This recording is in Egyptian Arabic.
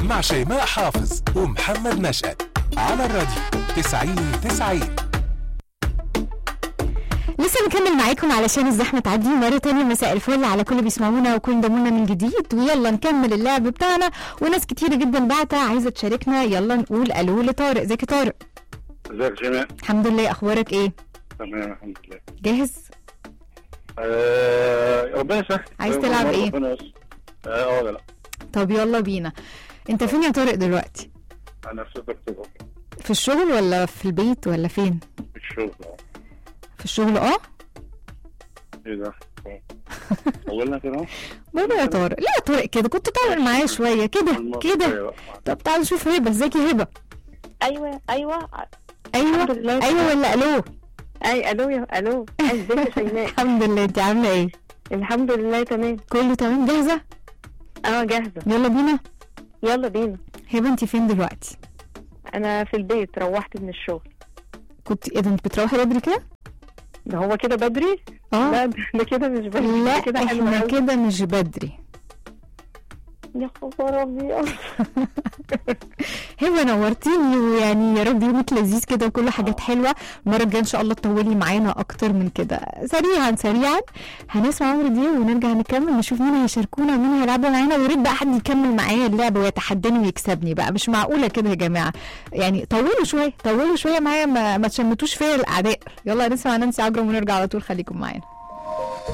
مع شيماء حافظ ومحمد نشأت على الراديو 90 90 لسه بنكمل معاكم علشان الزحمه تعدي مره تانية مساء الفل على كل بيسمعونا وكل انضمونا من جديد ويلا نكمل اللعب بتاعنا وناس كتير جدا بعتها عايزه تشاركنا يلا نقول الو لطارق ازيك يا طارق ازيك يا جماعه الحمد لله اخبارك ايه تمام الحمد لله جاهز آه ربنا يسهل عايز تلعب ايه؟ ربنا يستر. اه ولا لا طب يلا بينا انت فين يا طارق دلوقتي انا في 6 اكتوبر في الشغل ولا في البيت ولا فين في الشغل اه في الشغل اه ايه ده؟ طولنا كده اهو برضه يا طارق لا يا طارق كده كنت طول معايا شويه كده المرة كده الجاية بقى. طب تعالوا نشوف هبه ازيك يا هبه ايوه ايوه ايوه الحمد لله. ايوه ولا الو اي الو يا الو ازيك يا شيماء الحمد لله انت عامله ايه الحمد لله تمام كله تمام جاهزه اه جاهزه يلا بينا يلا بينا هبه انت فين دلوقتي انا في البيت روحت من الشغل كنت ايه ده انت بتروحي بدري كده ده هو كده بدري اه لا ده ده كده مش بدري لا ده كده حلو احنا أوي. كده مش بدري يا خبر ابيض هبه نورتيني ويعني يا رب يومك لذيذ كده وكل حاجات حلوه المره الجايه ان شاء الله تطولي معانا اكتر من كده سريعا سريعا هنسمع عمرو دياب ونرجع نكمل نشوف مين هيشاركونا ومين هيلعبوا معانا ويا ريت بقى حد يكمل معايا اللعبه ويتحداني ويكسبني بقى مش معقوله كده يا جماعه يعني طولوا شويه طولوا شويه معايا ما, ما تشمتوش فيا الاعداء يلا نسمع نانسي عجرم ونرجع على طول خليكم معانا